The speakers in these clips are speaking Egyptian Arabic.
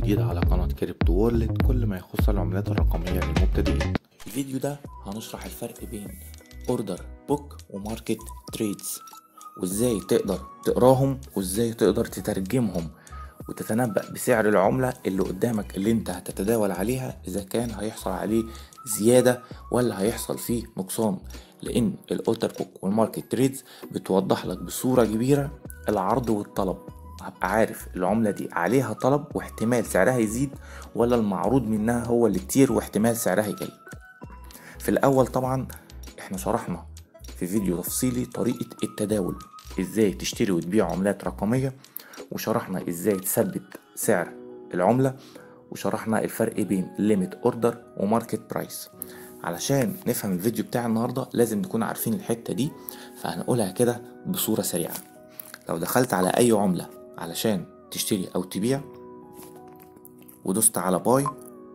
جديد على قناة كريبتو وورلد كل ما يخص العملات الرقمية للمبتدئين الفيديو ده هنشرح الفرق بين اوردر بوك وماركت تريدز وازاي تقدر تقراهم وازاي تقدر تترجمهم وتتنبأ بسعر العملة اللي قدامك اللي انت هتتداول عليها اذا كان هيحصل عليه زيادة ولا هيحصل فيه نقصان لان الاوردر بوك والماركت تريدز بتوضح لك بصورة كبيرة العرض والطلب هبقى عارف العملة دي عليها طلب واحتمال سعرها يزيد ولا المعروض منها هو اللي كتير واحتمال سعرها يقل في الأول طبعا احنا شرحنا في فيديو تفصيلي طريقة التداول ازاي تشتري وتبيع عملات رقمية وشرحنا ازاي تثبت سعر العملة وشرحنا الفرق بين ليميت اوردر وماركت برايس علشان نفهم الفيديو بتاع النهاردة لازم نكون عارفين الحتة دي فهنقولها كده بصورة سريعة لو دخلت على اي عملة علشان تشتري او تبيع ودوست على باي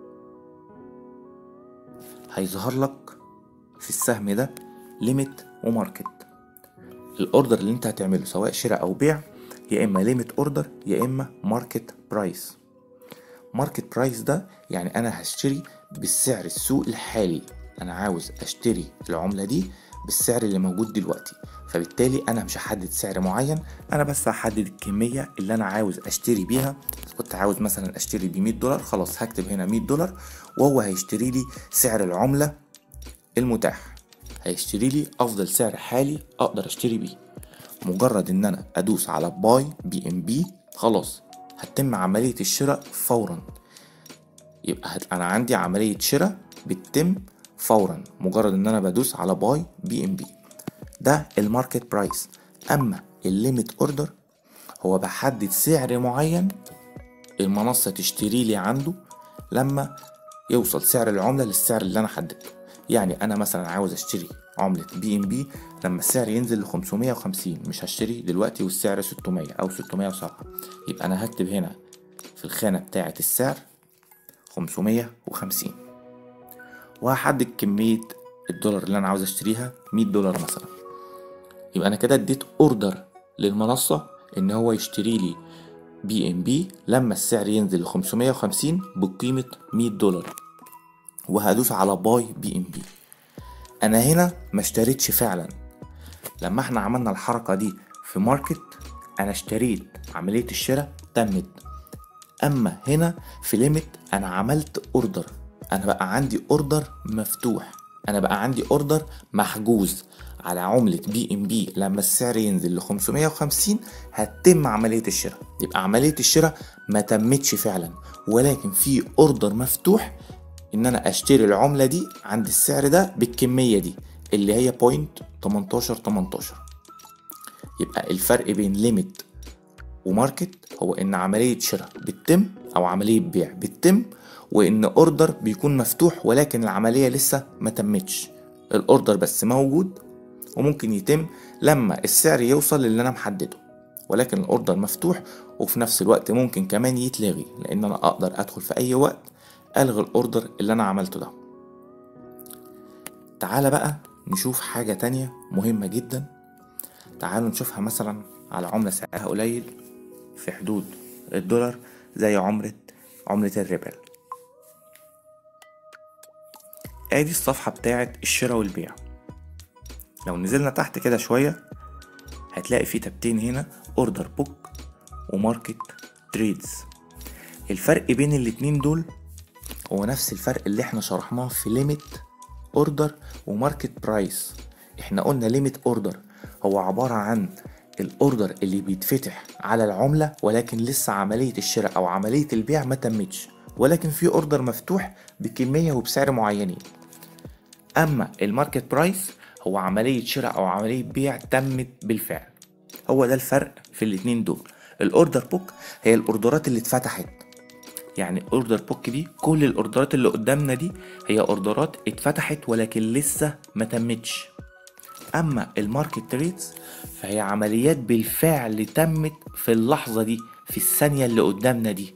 هيظهر لك في السهم ده ليميت وماركت الاوردر اللي انت هتعمله سواء شراء او بيع يا اما ليميت اوردر يا اما ماركت برايس ماركت برايس ده يعني انا هشتري بالسعر السوق الحالي انا عاوز اشتري العملة دي بالسعر اللي موجود دلوقتي فبالتالي انا مش هحدد سعر معين انا بس هحدد الكمية اللي انا عاوز اشتري بيها كنت عاوز مثلا اشتري ب 100 دولار خلاص هكتب هنا 100 دولار وهو هيشتري لي سعر العملة المتاح هيشتري لي افضل سعر حالي اقدر اشتري بيه مجرد ان انا ادوس على باي بي ام بي خلاص هتتم عملية الشراء فورا يبقى هت... انا عندي عملية شراء بتتم فورا مجرد ان انا بدوس على باي بي ام بي ده الماركت برايس اما الليميت اوردر هو بحدد سعر معين المنصة تشتري لي عنده لما يوصل سعر العملة للسعر اللي انا حددته يعني انا مثلا عاوز اشتري عملة بي ام بي لما السعر ينزل ل 550 مش هشتري دلوقتي والسعر 600 او 607 يبقى انا هكتب هنا في الخانة بتاعة السعر 550 وهحدد كمية الدولار اللي انا عاوز اشتريها 100 دولار مثلا يبقى انا كده اديت اوردر للمنصة ان هو يشتري لي بي ام بي لما السعر ينزل ل 550 بقيمة 100 دولار وهدوس على باي بي ام بي انا هنا ما اشتريتش فعلا لما احنا عملنا الحركة دي في ماركت انا اشتريت عملية الشراء تمت اما هنا في ليميت انا عملت اوردر انا بقى عندي اوردر مفتوح انا بقى عندي اوردر محجوز على عملة بي ام بي لما السعر ينزل ل 550 هتتم عملية الشراء يبقى عملية الشراء ما تمتش فعلا ولكن في اوردر مفتوح ان انا اشتري العملة دي عند السعر ده بالكمية دي اللي هي بوينت 18 18 يبقى الفرق بين ليميت وماركت هو ان عملية شراء بتتم او عملية بيع بتتم وان اوردر بيكون مفتوح ولكن العملية لسه ما تمتش الاوردر بس موجود وممكن يتم لما السعر يوصل للي انا محدده ولكن الاوردر مفتوح وفي نفس الوقت ممكن كمان يتلغي لان انا اقدر ادخل في اي وقت الغي الاوردر اللي انا عملته ده تعالى بقى نشوف حاجة تانية مهمة جدا تعالوا نشوفها مثلا على عملة سعرها قليل في حدود الدولار زي عملة عملة الريبل ادي الصفحة بتاعت الشراء والبيع لو نزلنا تحت كده شوية هتلاقي في تابتين هنا اوردر بوك وماركت تريدز الفرق بين الاتنين دول هو نفس الفرق اللي احنا شرحناه في ليميت اوردر وماركت برايس احنا قلنا ليميت اوردر هو عبارة عن الاوردر اللي بيتفتح على العملة ولكن لسه عملية الشراء او عملية البيع ما تمتش ولكن في اوردر مفتوح بكمية وبسعر معينين اما الماركت برايس هو عملية شراء او عملية بيع تمت بالفعل هو ده الفرق في الاتنين دول الاوردر بوك هي الاوردرات اللي اتفتحت يعني اوردر بوك دي كل الاوردرات اللي قدامنا دي هي اوردرات اتفتحت ولكن لسه ما تمتش اما الماركت تريدز فهي عمليات بالفعل تمت في اللحظة دي في الثانية اللي قدامنا دي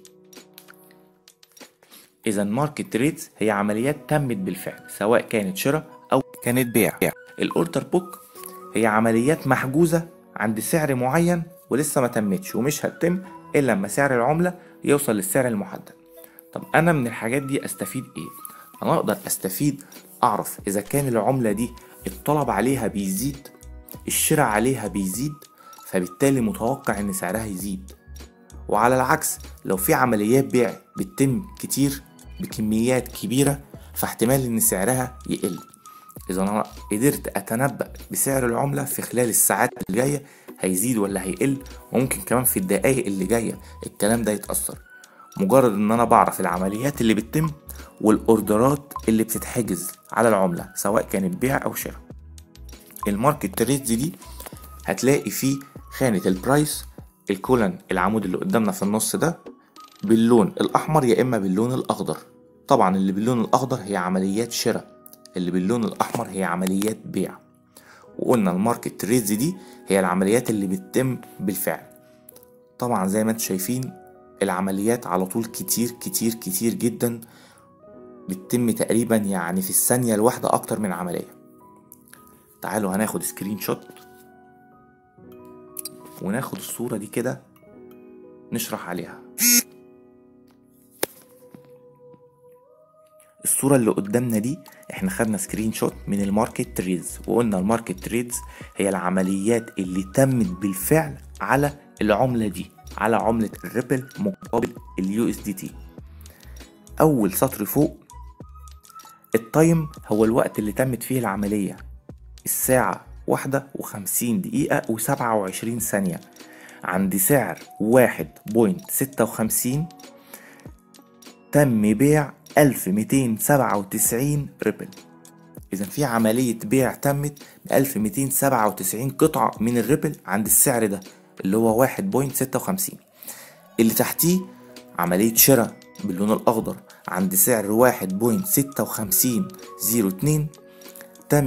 اذا ماركت تريدز هي عمليات تمت بالفعل سواء كانت شراء او كانت بيع الاوردر بوك هي عمليات محجوزة عند سعر معين ولسه ما تمتش ومش هتتم الا لما سعر العملة يوصل للسعر المحدد طب انا من الحاجات دي استفيد ايه انا اقدر استفيد اعرف اذا كان العملة دي الطلب عليها بيزيد الشراء عليها بيزيد فبالتالي متوقع ان سعرها يزيد وعلى العكس لو في عمليات بيع بتتم كتير بكميات كبيرة فاحتمال ان سعرها يقل اذا انا قدرت اتنبأ بسعر العملة في خلال الساعات اللي جاية هيزيد ولا هيقل وممكن كمان في الدقايق اللي جاية الكلام ده يتأثر مجرد ان انا بعرف العمليات اللي بتتم والاوردرات اللي بتتحجز على العملة سواء كانت بيع او شراء الماركت تريدز دي هتلاقي فيه خانة البرايس الكولن العمود اللي قدامنا في النص ده باللون الأحمر يا إما باللون الأخضر طبعا اللي باللون الأخضر هي عمليات شراء اللي باللون الأحمر هي عمليات بيع وقلنا الماركت تريدز دي هي العمليات اللي بتتم بالفعل طبعا زي ما انتم شايفين العمليات على طول كتير كتير كتير جدا بتتم تقريبا يعني في الثانية الواحدة أكتر من عملية تعالوا هناخد سكرين شوت وناخد الصورة دي كده نشرح عليها الصورة اللي قدامنا دي احنا خدنا سكرين شوت من الماركت تريدز وقلنا الماركت تريدز هي العمليات اللي تمت بالفعل على العملة دي على عملة الريبل مقابل اليو اس دي تي أول سطر فوق التايم هو الوقت اللي تمت فيه العملية الساعة واحدة وخمسين دقيقة وسبعة وعشرين ثانية عند سعر واحد بوينت ستة وخمسين تم بيع ألف ميتين سبعة وتسعين ريبل إذا في عملية بيع تمت بألف ميتين سبعة وتسعين قطعة من الريبل عند السعر ده اللي هو واحد بوينت ستة وخمسين اللي تحتيه عملية شراء باللون الأخضر عند سعر واحد بوينت ستة وخمسين زيرو اتنين تم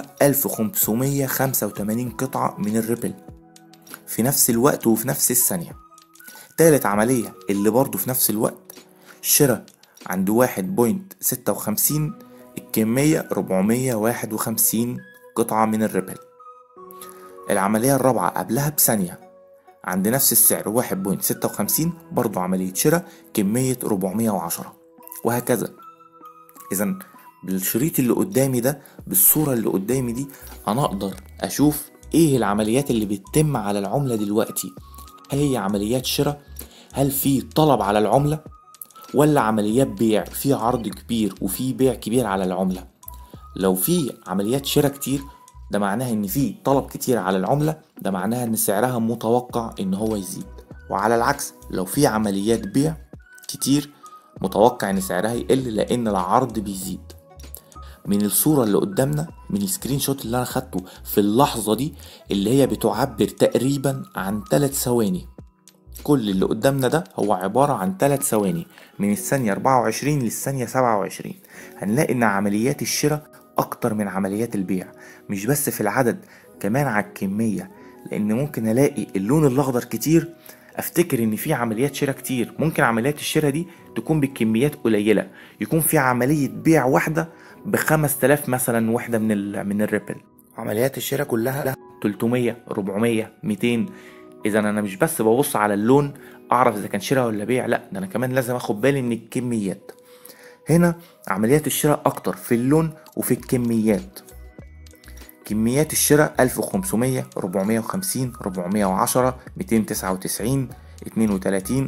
1585 قطعة من الريبل في نفس الوقت وفي نفس الثانية تالت عملية اللي برضو في نفس الوقت شراء عند واحد بوينت ستة وخمسين الكمية ربعمية واحد وخمسين قطعة من الريبل العملية الرابعة قبلها بثانية عند نفس السعر واحد بوينت ستة وخمسين برضو عملية شراء كمية ربعمية وعشرة وهكذا إذا بالشريط اللي قدامي ده بالصورة اللي قدامي دي أنا أقدر أشوف إيه العمليات اللي بتتم على العملة دلوقتي هل هي عمليات شراء هل في طلب على العملة ولا عمليات بيع في عرض كبير وفي بيع كبير على العملة لو في عمليات شراء كتير ده معناها ان في طلب كتير على العملة ده معناها ان سعرها متوقع ان هو يزيد وعلى العكس لو في عمليات بيع كتير متوقع ان سعرها يقل لان العرض بيزيد من الصورة اللي قدامنا من السكرين شوت اللي انا خدته في اللحظة دي اللي هي بتعبر تقريبا عن 3 ثواني كل اللي قدامنا ده هو عبارة عن 3 ثواني من الثانية 24 للثانية 27 هنلاقي ان عمليات الشراء اكتر من عمليات البيع مش بس في العدد كمان على الكمية لان ممكن الاقي اللون الاخضر كتير افتكر ان في عمليات شراء كتير ممكن عمليات الشراء دي تكون بالكميات قليلة يكون في عملية بيع واحدة بخمس تلاف مثلا وحدة من ال من الريبل عمليات الشراء كلها 300 400 200 اذا انا مش بس ببص على اللون اعرف اذا كان شراء ولا بيع لا ده انا كمان لازم اخد بالي من الكميات هنا عمليات الشراء اكتر في اللون وفي الكميات كميات الشراء 1500 450 410 299 32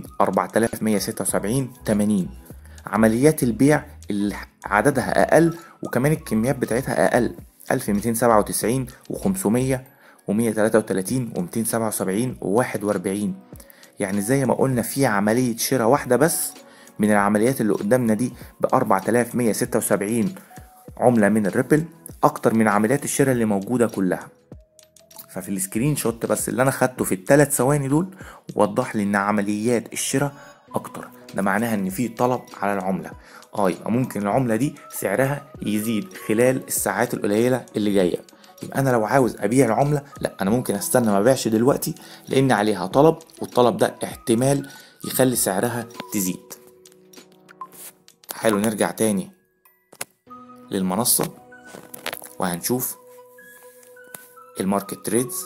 4176 80 عمليات البيع اللي عددها اقل وكمان الكميات بتاعتها اقل 1297 و500 و133 و277 و41 يعني زي ما قلنا في عملية شراء واحدة بس من العمليات اللي قدامنا دي ب 4176 عملة من الريبل أكتر من عمليات الشراء اللي موجودة كلها ففي السكرين شوت بس اللي أنا خدته في الثلاث ثواني دول وضح لي إن عمليات الشراء أكتر ده معناها إن في طلب على العملة اه يبقى ممكن العملة دي سعرها يزيد خلال الساعات القليلة اللي جاية يبقى انا لو عاوز ابيع العمله لا انا ممكن استنى ما ابيعش دلوقتي لان عليها طلب والطلب ده احتمال يخلي سعرها تزيد حلو نرجع تاني للمنصه وهنشوف الماركت تريدز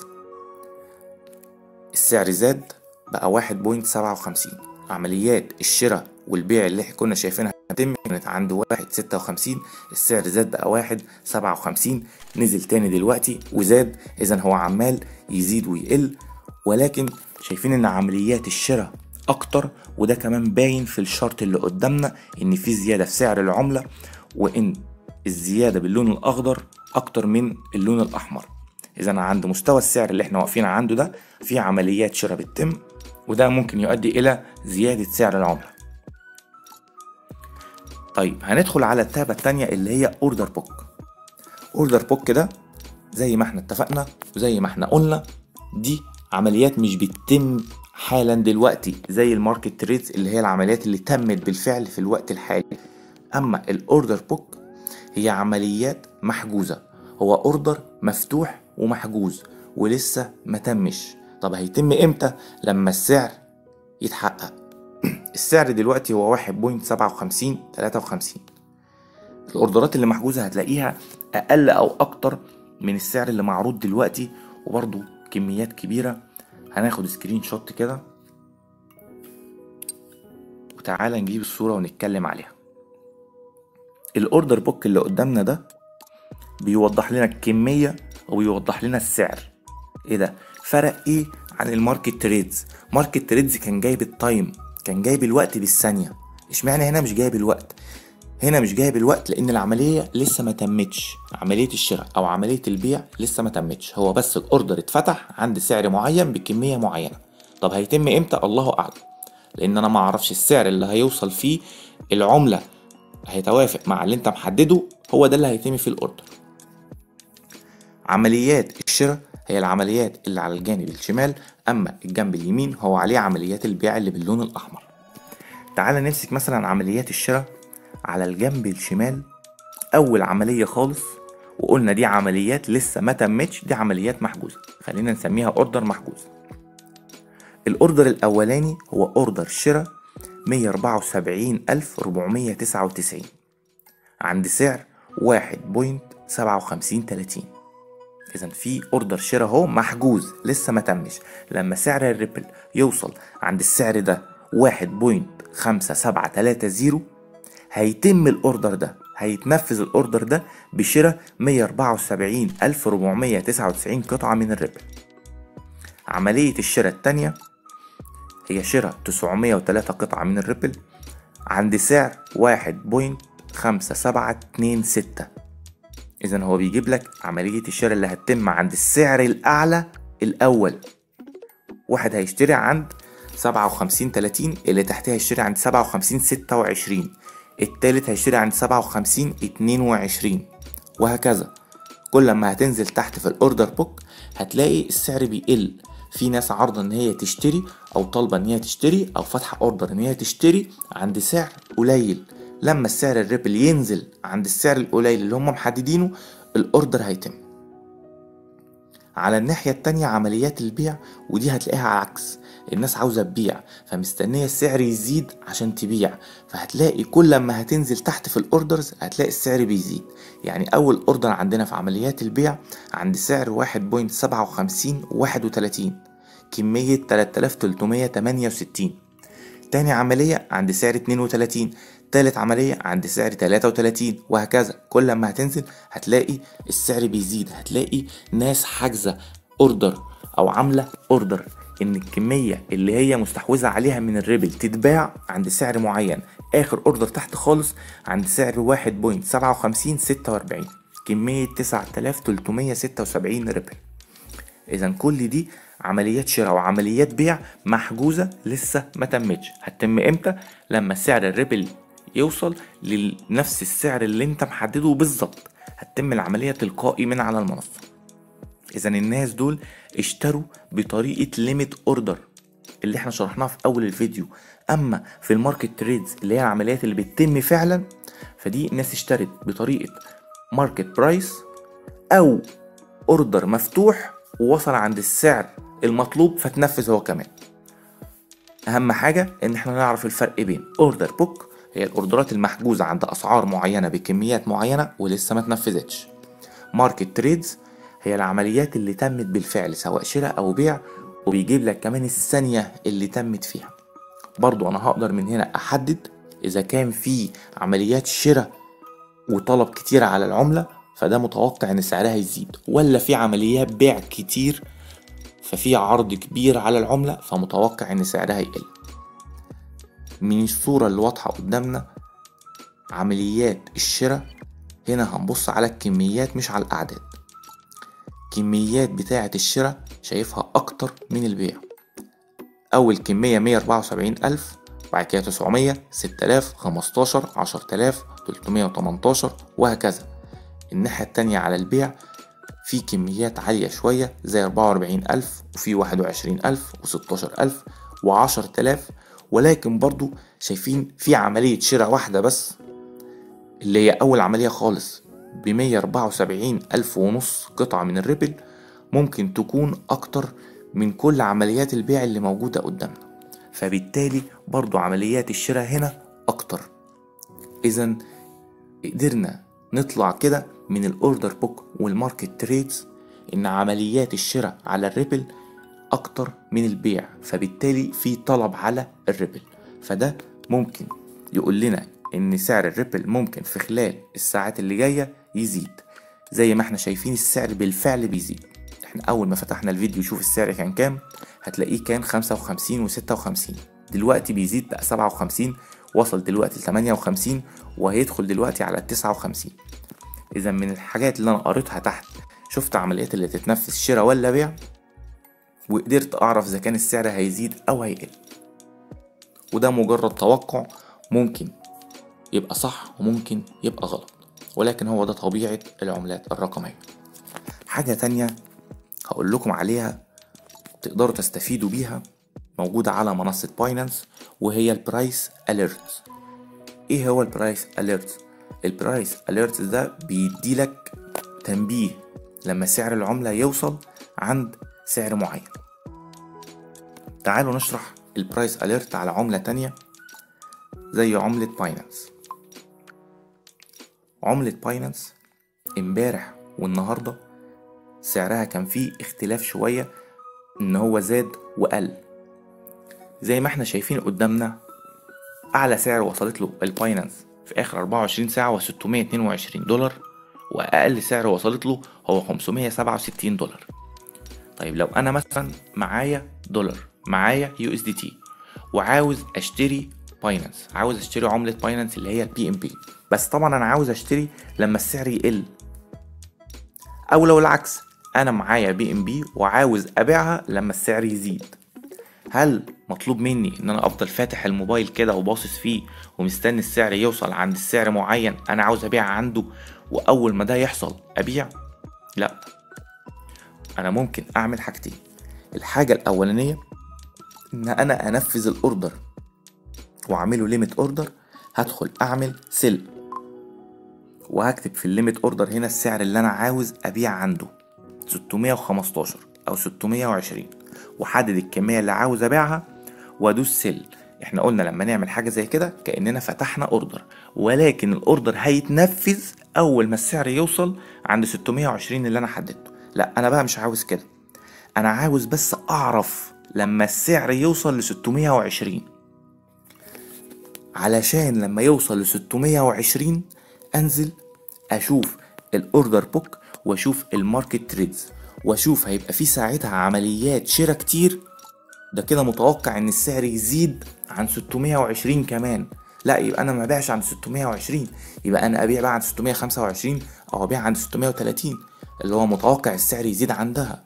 السعر زاد بقى واحد بوينت سبعة وخمسين عمليات الشراء والبيع اللي احنا كنا شايفينها هتتم كانت عند واحد ستة وخمسين السعر زاد بقى واحد سبعة وخمسين نزل تاني دلوقتي وزاد اذا هو عمال يزيد ويقل ولكن شايفين ان عمليات الشراء اكتر وده كمان باين في الشرط اللي قدامنا ان في زيادة في سعر العملة وان الزيادة باللون الاخضر اكتر من اللون الاحمر اذا عند مستوى السعر اللي احنا واقفين عنده ده في عمليات شراء بتتم وده ممكن يؤدي الى زيادة سعر العملة طيب هندخل على التابة التانية اللي هي اوردر بوك اوردر بوك ده زي ما احنا اتفقنا وزي ما احنا قلنا دي عمليات مش بتتم حالا دلوقتي زي الماركت تريدز اللي هي العمليات اللي تمت بالفعل في الوقت الحالي اما الاوردر بوك هي عمليات محجوزة هو اوردر مفتوح ومحجوز ولسه ما تمش طب هيتم امتى لما السعر يتحقق السعر دلوقتي هو واحد بوينت سبعة وخمسين تلاتة وخمسين الاوردرات اللي محجوزة هتلاقيها اقل او اكتر من السعر اللي معروض دلوقتي وبرضو كميات كبيرة هناخد سكرين شوت كده وتعالى نجيب الصورة ونتكلم عليها الاوردر بوك اللي قدامنا ده بيوضح لنا الكمية وبيوضح لنا السعر ايه ده فرق ايه عن الماركت تريدز ماركت تريدز كان جايب التايم كان جايب الوقت بالثانية اشمعنى هنا مش جايب الوقت هنا مش جايب الوقت لان العملية لسه ما تمتش عملية الشراء او عملية البيع لسه ما تمتش هو بس الاوردر اتفتح عند سعر معين بكمية معينة طب هيتم امتى الله اعلم لان انا ما اعرفش السعر اللي هيوصل فيه العملة هيتوافق مع اللي انت محدده هو ده اللي هيتم فيه الاوردر عمليات الشراء هي العمليات اللي على الجانب الشمال اما الجنب اليمين هو عليه عمليات البيع اللي باللون الاحمر تعال نمسك مثلا عمليات الشراء على الجنب الشمال اول عمليه خالص وقلنا دي عمليات لسه ما تمتش دي عمليات محجوزه خلينا نسميها اوردر محجوز الاوردر الاولاني هو اوردر شراء 174499 عند سعر 1.5730 اذا في اوردر شراء اهو محجوز لسه ما تمش لما سعر الريبل يوصل عند السعر ده 1.5730 هيتم الاوردر ده هيتنفذ الاوردر ده بشراء 174499 قطعة من الريبل عملية الشراء التانية هي شراء 903 قطعة من الريبل عند سعر 1.5726 اذا هو بيجيب لك عملية الشراء اللي هتتم عند السعر الاعلى الاول واحد هيشتري عند سبعة وخمسين تلاتين اللي تحتها هيشتري عند سبعة وخمسين ستة وعشرين التالت هيشتري عند سبعة وخمسين اتنين وعشرين وهكذا كل ما هتنزل تحت في الاوردر بوك هتلاقي السعر بيقل في ناس عارضة ان هي تشتري او طالبة ان هي تشتري او فاتحة اوردر ان هي تشتري عند سعر قليل لما السعر الريبل ينزل عند السعر القليل اللي هم محددينه الاوردر هيتم على الناحية التانية عمليات البيع ودي هتلاقيها عكس الناس عاوزة تبيع فمستنية السعر يزيد عشان تبيع فهتلاقي كل ما هتنزل تحت في الاوردرز هتلاقي السعر بيزيد يعني اول اوردر عندنا في عمليات البيع عند سعر واحد بوينت سبعة وخمسين واحد وتلاتين كمية تلات آلاف تلتمية تمانية وستين تاني عملية عند سعر اتنين وتلاتين تالت عملية عند سعر تلاتة وتلاتين وهكذا كل ما هتنزل هتلاقي السعر بيزيد هتلاقي ناس حاجزة اوردر او عاملة اوردر ان الكمية اللي هي مستحوذة عليها من الريبل تتباع عند سعر معين اخر اوردر تحت خالص عند سعر واحد بوينت سبعة وخمسين ستة واربعين كمية تسعة آلاف تلتمية ستة وسبعين ريبل اذا كل دي عمليات شراء وعمليات بيع محجوزة لسه ما تمتش هتتم امتى لما سعر الريبل يوصل لنفس السعر اللي انت محدده بالظبط هتتم العملية تلقائي من على المنصة اذا الناس دول اشتروا بطريقة ليميت اوردر اللي احنا شرحناها في اول الفيديو اما في الماركت تريدز اللي هي العمليات اللي بتتم فعلا فدي الناس اشترت بطريقة ماركت برايس او اوردر مفتوح ووصل عند السعر المطلوب فتنفذ هو كمان اهم حاجة ان احنا نعرف الفرق بين اوردر بوك هي الاوردرات المحجوزة عند اسعار معينة بكميات معينة ولسه ما تنفذتش ماركت تريدز هي العمليات اللي تمت بالفعل سواء شراء او بيع وبيجيب لك كمان الثانية اللي تمت فيها برضو انا هقدر من هنا احدد اذا كان في عمليات شراء وطلب كتير على العملة فده متوقع ان سعرها يزيد ولا في عمليات بيع كتير ففي عرض كبير على العملة فمتوقع ان سعرها يقل من الصورة اللي واضحة قدامنا عمليات الشراء هنا هنبص على الكميات مش على الأعداد كميات بتاعة الشراء شايفها أكتر من البيع أول كمية مية أربعة وسبعين ألف بعد كده تسعمية ستة آلاف خمستاشر عشرة آلاف تلتمية وتمنتاشر وهكذا الناحية التانية على البيع في كميات عالية شوية زي أربعة وأربعين ألف وفي واحد وعشرين ألف وستاشر ألف وعشرة آلاف ولكن برضو شايفين في عملية شراء واحدة بس اللي هي أول عملية خالص بمية أربعة وسبعين ألف ونص قطعة من الريبل ممكن تكون أكتر من كل عمليات البيع اللي موجودة قدامنا فبالتالي برضو عمليات الشراء هنا أكتر إذا قدرنا نطلع كده من الأوردر بوك والماركت تريدز إن عمليات الشراء على الريبل أكتر من البيع فبالتالي في طلب على الريبل فده ممكن يقول لنا إن سعر الريبل ممكن في خلال الساعات اللي جاية يزيد زي ما احنا شايفين السعر بالفعل بيزيد احنا أول ما فتحنا الفيديو شوف السعر كان كام هتلاقيه كان خمسة وخمسين وستة وخمسين دلوقتي بيزيد بقى سبعة وخمسين وصل دلوقتي لتمانية وخمسين وهيدخل دلوقتي على التسعة وخمسين إذا من الحاجات اللي أنا قريتها تحت شفت عمليات اللي تتنفذ شراء ولا بيع وقدرت أعرف إذا كان السعر هيزيد أو هيقل وده مجرد توقع ممكن يبقى صح وممكن يبقى غلط ولكن هو ده طبيعة العملات الرقمية حاجة تانية هقول لكم عليها تقدروا تستفيدوا بيها موجودة على منصة باينانس وهي البرايس اليرت ايه هو البرايس اليرت البرايس اليرت ده بيديلك تنبيه لما سعر العملة يوصل عند سعر معين تعالوا نشرح البرايس اليرت على عملة تانية زي عملة باينانس عملة باينانس امبارح والنهاردة سعرها كان فيه اختلاف شوية ان هو زاد وقل زي ما احنا شايفين قدامنا اعلى سعر وصلت له الباينانس في اخر 24 ساعة هو 622 دولار واقل سعر وصلت له هو 567 دولار طيب لو انا مثلا معايا دولار معايا يو اس دي تي وعاوز اشتري باينانس عاوز اشتري عملة باينانس اللي هي البي ام بي بس طبعا انا عاوز اشتري لما السعر يقل او لو العكس انا معايا بي ام بي وعاوز ابيعها لما السعر يزيد هل مطلوب مني ان انا افضل فاتح الموبايل كده وباصص فيه ومستني السعر يوصل عند السعر معين انا عاوز ابيع عنده واول ما ده يحصل ابيع لا انا ممكن اعمل حاجتين الحاجة الاولانية ان انا انفذ الاوردر واعمله ليميت اوردر هدخل اعمل سيل وهكتب في الليميت اوردر هنا السعر اللي انا عاوز ابيع عنده 615 او 620 وحدد الكمية اللي عاوز ابيعها وادوس سيل احنا قلنا لما نعمل حاجة زي كده كأننا فتحنا اوردر ولكن الاوردر هيتنفذ اول ما السعر يوصل عند 620 اللي انا حددته لا انا بقى مش عاوز كده انا عاوز بس اعرف لما السعر يوصل ل 620 علشان لما يوصل ل 620 انزل اشوف الاوردر بوك واشوف الماركت تريدز واشوف هيبقى في ساعتها عمليات شراء كتير ده كده متوقع ان السعر يزيد عن 620 كمان لا يبقى انا ما ابيعش عند 620 يبقى انا ابيع بقى عند 625 او ابيع عند 630 اللي هو متوقع السعر يزيد عندها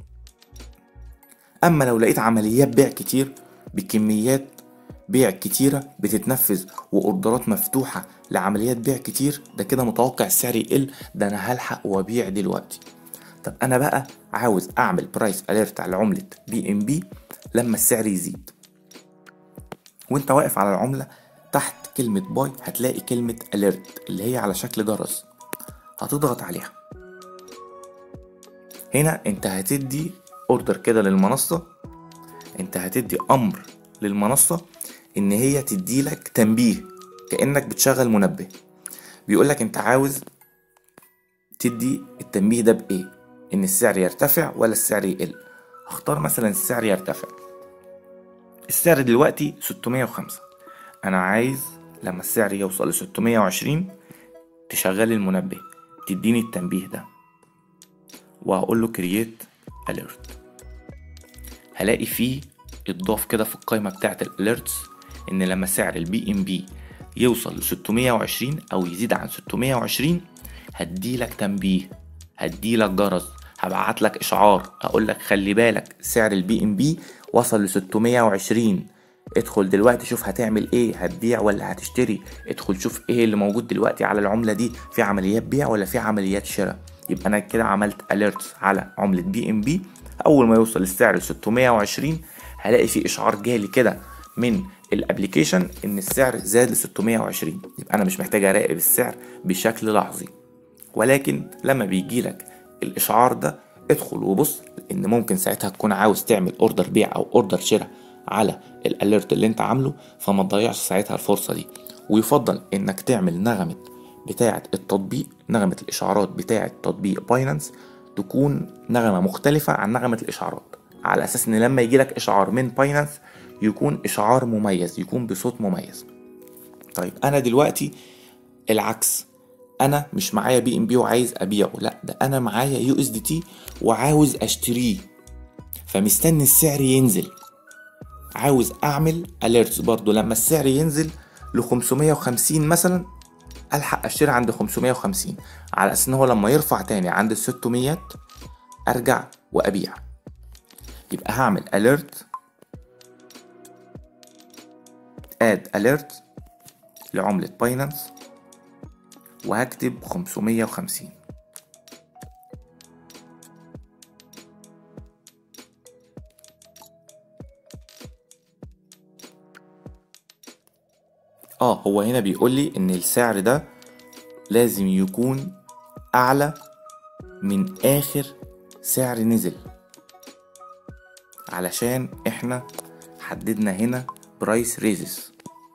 اما لو لقيت عمليات بيع كتير بكميات بيع كتيرة بتتنفذ واوردرات مفتوحة لعمليات بيع كتير ده كده متوقع السعر يقل ده انا هلحق وابيع دلوقتي طب انا بقى عاوز اعمل برايس اليرت على عملة بي ام بي لما السعر يزيد وانت واقف على العملة تحت كلمة باي هتلاقي كلمة اليرت اللي هي على شكل جرس هتضغط عليها هنا انت هتدي اوردر كده للمنصة انت هتدي امر للمنصة ان هي تديلك تنبيه كأنك بتشغل منبه بيقولك انت عاوز تدي التنبيه ده بايه ان السعر يرتفع ولا السعر يقل هختار مثلا السعر يرتفع السعر دلوقتي 605 انا عايز لما السعر يوصل ل 620 تشغل المنبه تديني التنبيه ده وهقول له كرييت اليرت هلاقي فيه اتضاف كده في القائمة بتاعة الاليرتس ان لما سعر البي ام بي يوصل ل 620 او يزيد عن 620 هديلك تنبيه هديلك جرس هبعت لك اشعار اقول لك خلي بالك سعر البي ام بي وصل ل 620 ادخل دلوقتي شوف هتعمل ايه هتبيع ولا هتشتري ادخل شوف ايه اللي موجود دلوقتي على العملة دي في عمليات بيع ولا في عمليات شراء يبقى انا كده عملت اليرتس على عملة بي ام بي اول ما يوصل السعر ل 620 هلاقي في اشعار جالي كده من الابليكيشن ان السعر زاد ل 620 يبقى انا مش محتاج اراقب السعر بشكل لحظي ولكن لما بيجي لك الاشعار ده ادخل وبص ان ممكن ساعتها تكون عاوز تعمل اوردر بيع او اوردر شراء على الاليرت اللي انت عامله فما تضيعش ساعتها الفرصه دي ويفضل انك تعمل نغمه بتاعه التطبيق نغمه الاشعارات بتاعه تطبيق باينانس تكون نغمه مختلفه عن نغمه الاشعارات على اساس ان لما يجي لك اشعار من باينانس يكون اشعار مميز يكون بصوت مميز طيب انا دلوقتي العكس انا مش معايا بي ام بي وعايز ابيعه لا ده انا معايا يو اس دي تي وعاوز اشتريه فمستني السعر ينزل عاوز اعمل اليرتس برضو لما السعر ينزل ل 550 مثلا الحق اشتري عند 550 على اساس ان هو لما يرفع تاني عند ال 600 ارجع وابيع يبقى هعمل alert add alert لعملة باينانس وهكتب 550 اه هو هنا بيقول لي ان السعر ده لازم يكون اعلى من اخر سعر نزل علشان احنا حددنا هنا برايس ريزز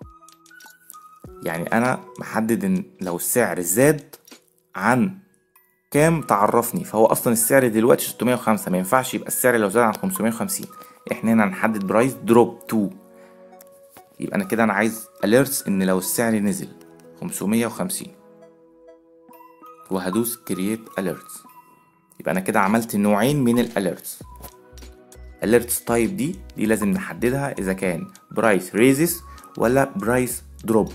يعني انا محدد ان لو السعر زاد عن كام تعرفني فهو اصلا السعر دلوقتي 605 ما ينفعش يبقى السعر لو زاد عن 550 احنا هنا هنحدد برايس دروب 2 يبقى انا كده انا عايز alerts ان لو السعر نزل 550 وهدوس create alerts يبقى انا كده عملت نوعين من الاليرتس alerts تايب دي دي لازم نحددها اذا كان برايس ريزز ولا برايس دروب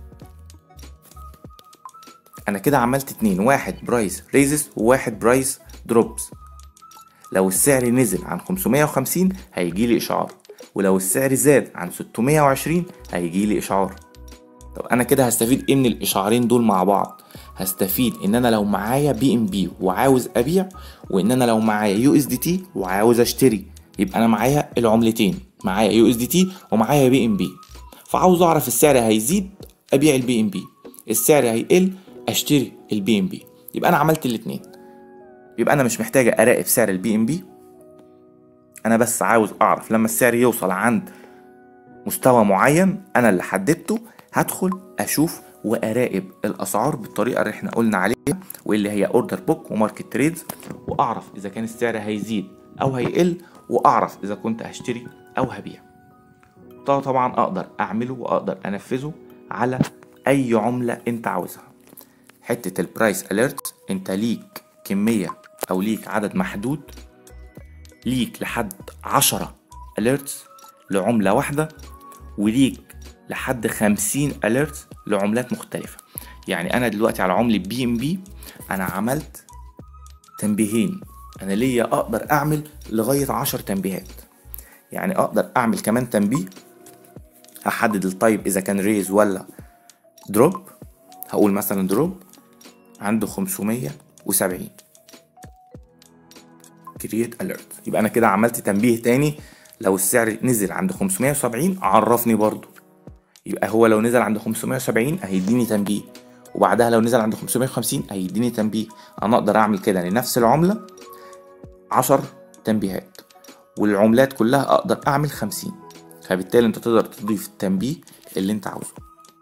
انا كده عملت اتنين واحد برايس ريزز وواحد برايس دروبس لو السعر نزل عن 550 هيجي لي اشعار ولو السعر زاد عن 620 هيجي لي اشعار طب انا كده هستفيد ايه من الاشعارين دول مع بعض هستفيد ان انا لو معايا بي ام بي وعاوز ابيع وان انا لو معايا يو اس دي تي وعاوز اشتري يبقى انا معايا العملتين معايا يو اس دي تي ومعايا بي ام بي فعاوز اعرف السعر هيزيد ابيع البي ام بي السعر هيقل اشتري البي ام بي يبقى انا عملت الاتنين يبقى انا مش محتاج اراقب سعر البي ام بي انا بس عاوز اعرف لما السعر يوصل عند مستوى معين انا اللي حددته هدخل اشوف واراقب الاسعار بالطريقه اللي احنا قلنا عليها واللي هي اوردر بوك وماركت تريدز واعرف اذا كان السعر هيزيد او هيقل واعرف اذا كنت هشتري او هبيع ده طبعا اقدر اعمله واقدر انفذه على اي عمله انت عاوزها حته البرايس اليرت انت ليك كميه او ليك عدد محدود ليك لحد عشرة اليرتس لعملة واحدة وليك لحد خمسين اليرتس لعملات مختلفة يعني أنا دلوقتي على عملة بي ام بي أنا عملت تنبيهين أنا ليا أقدر أعمل لغاية عشر تنبيهات يعني أقدر أعمل كمان تنبيه هحدد التايب إذا كان ريز ولا دروب هقول مثلا دروب عنده خمسمية وسبعين كرييت اليرت يبقى انا كده عملت تنبيه تاني لو السعر نزل عند 570 عرفني برضو يبقى هو لو نزل عند 570 هيديني تنبيه وبعدها لو نزل عند 550 هيديني تنبيه انا اقدر اعمل كده لنفس العملة 10 تنبيهات والعملات كلها اقدر اعمل 50 فبالتالي انت تقدر تضيف التنبيه اللي انت عاوزه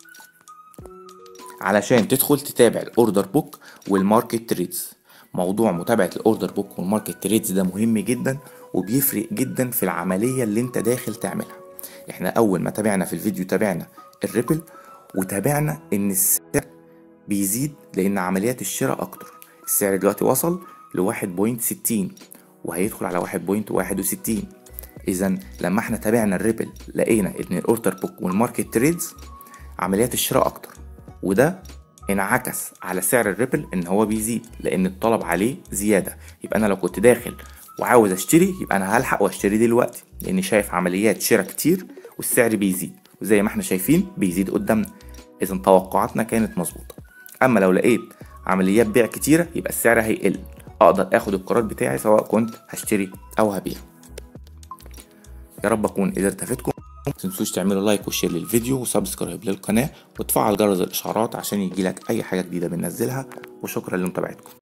علشان تدخل تتابع الاوردر بوك والماركت تريدز موضوع متابعة الاوردر بوك والماركت تريدز ده مهم جدا وبيفرق جدا في العملية اللي انت داخل تعملها احنا اول ما تابعنا في الفيديو تابعنا الريبل وتابعنا ان السعر بيزيد لان عمليات الشراء اكتر السعر دلوقتي وصل ل 1.60 وهيدخل على 1.61 اذا لما احنا تابعنا الريبل لقينا ان الاوردر بوك والماركت تريدز عمليات الشراء اكتر وده انعكس على سعر الريبل ان هو بيزيد لان الطلب عليه زياده يبقى انا لو كنت داخل وعاوز اشتري يبقى انا هلحق واشتري دلوقتي لاني شايف عمليات شراء كتير والسعر بيزيد وزي ما احنا شايفين بيزيد قدامنا اذا توقعاتنا كانت مظبوطه اما لو لقيت عمليات بيع كتيره يبقى السعر هيقل اقدر اخد القرار بتاعي سواء كنت هشتري او هبيع يا رب اكون قدرت افيدكم متنسوش تعملوا لايك وشير للفيديو وسبسكرايب للقناه وتفعل جرس الاشعارات عشان يجيلك اي حاجه جديده بننزلها وشكرا لمتابعتكم